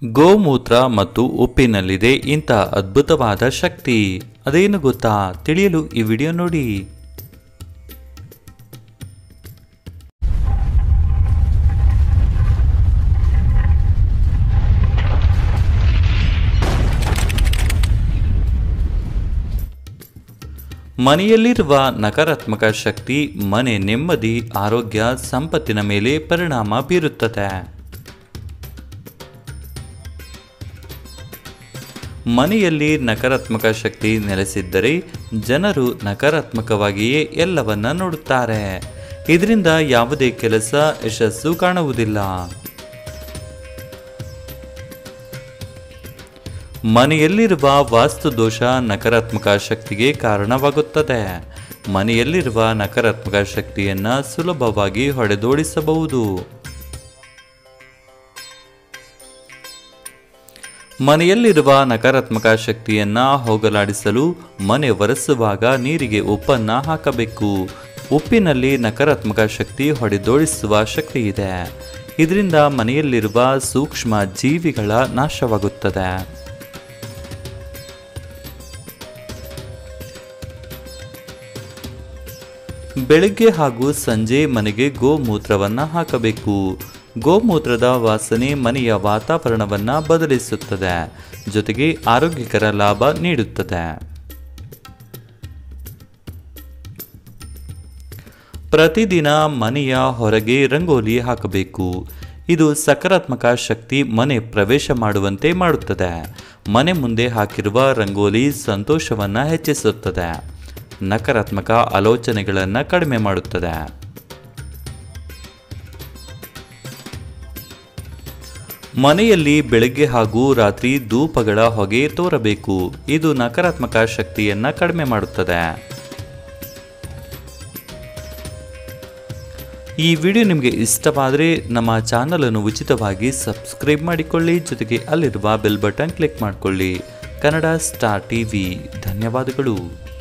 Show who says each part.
Speaker 1: ಗೋಮೂತ್ರ ಮತ್ತು ಉಪ್ಪಿನಲ್ಲಿದೆ ಇಂಥ ಅದ್ಭುತವಾದ ಶಕ್ತಿ ಅದೇನು ಗೊತ್ತಾ ತಿಳಿಯಲು ಈ ವಿಡಿಯೋ ನೋಡಿ ಮನೆಯಲ್ಲಿರುವ ನಕಾರಾತ್ಮಕ ಶಕ್ತಿ ಮನೆ ನೆಮ್ಮದಿ ಆರೋಗ್ಯ ಸಂಪತ್ತಿನ ಮೇಲೆ ಪರಿಣಾಮ ಬೀರುತ್ತದೆ ಮನೆಯಲ್ಲಿ ನಕಾರಾತ್ಮಕ ಶಕ್ತಿ ನೆಲೆಸಿದ್ದರೆ ಜನರು ನಕಾರಾತ್ಮಕವಾಗಿಯೇ ಎಲ್ಲವನ್ನ ನೋಡುತ್ತಾರೆ ಇದರಿಂದ ಯಾವುದೇ ಕೆಲಸ ಯಶಸ್ಸು ಕಾಣುವುದಿಲ್ಲ ಮನೆಯಲ್ಲಿರುವ ವಾಸ್ತು ದೋಷ ನಕಾರಾತ್ಮಕ ಶಕ್ತಿಗೆ ಕಾರಣವಾಗುತ್ತದೆ ಮನೆಯಲ್ಲಿರುವ ನಕಾರಾತ್ಮಕ ಶಕ್ತಿಯನ್ನ ಸುಲಭವಾಗಿ ಹೊಡೆದೋಡಿಸಬಹುದು ಮನೆಯಲ್ಲಿರುವ ನಕಾರಾತ್ಮಕ ಶಕ್ತಿಯನ್ನ ಹೋಗಲಾಡಿಸಲು ಮನೆ ಒರೆಸುವಾಗ ನೀರಿಗೆ ಉಪ್ಪನ್ನ ಹಾಕಬೇಕು ಉಪ್ಪಿನಲ್ಲಿ ನಕಾರಾತ್ಮಕ ಶಕ್ತಿ ಹೊಡೆದೋಡಿಸುವ ಶಕ್ತಿ ಇದೆ ಇದರಿಂದ ಮನೆಯಲ್ಲಿರುವ ಸೂಕ್ಷ್ಮ ಜೀವಿಗಳ ನಾಶವಾಗುತ್ತದೆ ಬೆಳಗ್ಗೆ ಹಾಗೂ ಸಂಜೆ ಮನೆಗೆ ಗೋಮೂತ್ರವನ್ನ ಹಾಕಬೇಕು ಗೋಮೂತ್ರದ ವಾಸನೆ ಮನೆಯ ವಾತಾವರಣವನ್ನ ಬದಲಿಸುತ್ತದೆ ಜೊತೆಗೆ ಆರೋಗ್ಯಕರ ಲಾಭ ನೀಡುತ್ತದೆ ಪ್ರತಿದಿನ ಮನೆಯ ಹೊರಗೆ ರಂಗೋಲಿ ಹಾಕಬೇಕು ಇದು ಸಕಾರಾತ್ಮಕ ಶಕ್ತಿ ಮನೆ ಪ್ರವೇಶ ಮಾಡುವಂತೆ ಮಾಡುತ್ತದೆ ಮನೆ ಮುಂದೆ ಹಾಕಿರುವ ರಂಗೋಲಿ ಸಂತೋಷವನ್ನ ಹೆಚ್ಚಿಸುತ್ತದೆ ನಕಾರಾತ್ಮಕ ಆಲೋಚನೆಗಳನ್ನು ಕಡಿಮೆ ಮಾಡುತ್ತದೆ ಮನೆಯಲ್ಲಿ ಬೆಳಗ್ಗೆ ಹಾಗೂ ರಾತ್ರಿ ಧೂಪಗಳ ಹೊಗೆ ತೋರಬೇಕು ಇದು ನಕಾರಾತ್ಮಕ ಶಕ್ತಿಯನ್ನ ಕಡಿಮೆ ಮಾಡುತ್ತದೆ ಈ ವಿಡಿಯೋ ನಿಮಗೆ ಇಷ್ಟವಾದರೆ ನಮ್ಮ ಚಾನಲನ್ನು ಉಚಿತವಾಗಿ ಸಬ್ಸ್ಕ್ರೈಬ್ ಮಾಡಿಕೊಳ್ಳಿ ಜೊತೆಗೆ ಅಲ್ಲಿರುವ ಬೆಲ್ ಬಟನ್ ಕ್ಲಿಕ್ ಮಾಡಿಕೊಳ್ಳಿ ಕನ್ನಡ ಸ್ಟಾರ್ ಟಿವಿ ಧನ್ಯವಾದಗಳು